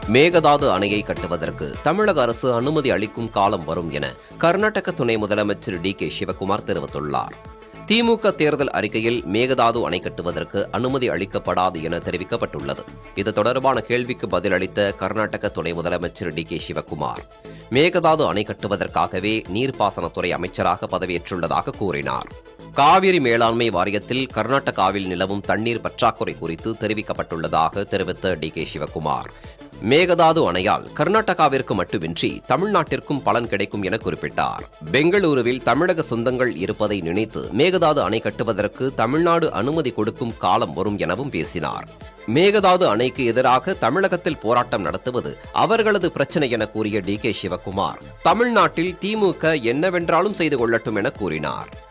மேகதாது அணையை கட்டுவதற்கு தமிழக அரசு அனுமதி அளிக்கும் காலம் வரும் என கர்நாடக துணை முதலமைச்சர் டி கே சிவகுமார் தெரிவித்துள்ளார் திமுக தேர்தல் அறிக்கையில் மேகதாது அணை கட்டுவதற்கு அனுமதி அளிக்கப்படாது என தெரிவிக்கப்பட்டுள்ளது இது தொடர்பான கேள்விக்கு பதிலளித்த கர்நாடக துணை முதலமைச்சர் டி கே சிவகுமார் மேகதாது அணை கட்டுவதற்காகவே நீர்ப்பாசனத்துறை அமைச்சராக பதவியேற்றுள்ளதாக கூறினார் காவிரி மேலாண்மை வாரியத்தில் கர்நாடகாவில் நிலவும் தண்ணீர் பற்றாக்குறை குறித்து தெரிவிக்கப்பட்டுள்ளதாக தெரிவித்த டி கே சிவகுமார் மேகதாது அணையால் கர்நாடகாவிற்கு மட்டுமின்றி தமிழ்நாட்டிற்கும் பலன் கிடைக்கும் என குறிப்பிட்டார் பெங்களூருவில் தமிழக சொந்தங்கள் இருப்பதை நினைத்து மேகதாது அணை கட்டுவதற்கு தமிழ்நாடு அனுமதி கொடுக்கும் காலம் வரும் எனவும் பேசினார் மேகதாது அணைக்கு எதிராக தமிழகத்தில் போராட்டம் நடத்துவது அவர்களது பிரச்சனை என கூறிய டி கே சிவகுமார் தமிழ்நாட்டில் திமுக என்னவென்றாலும் செய்து கொள்ளட்டும் என கூறினார்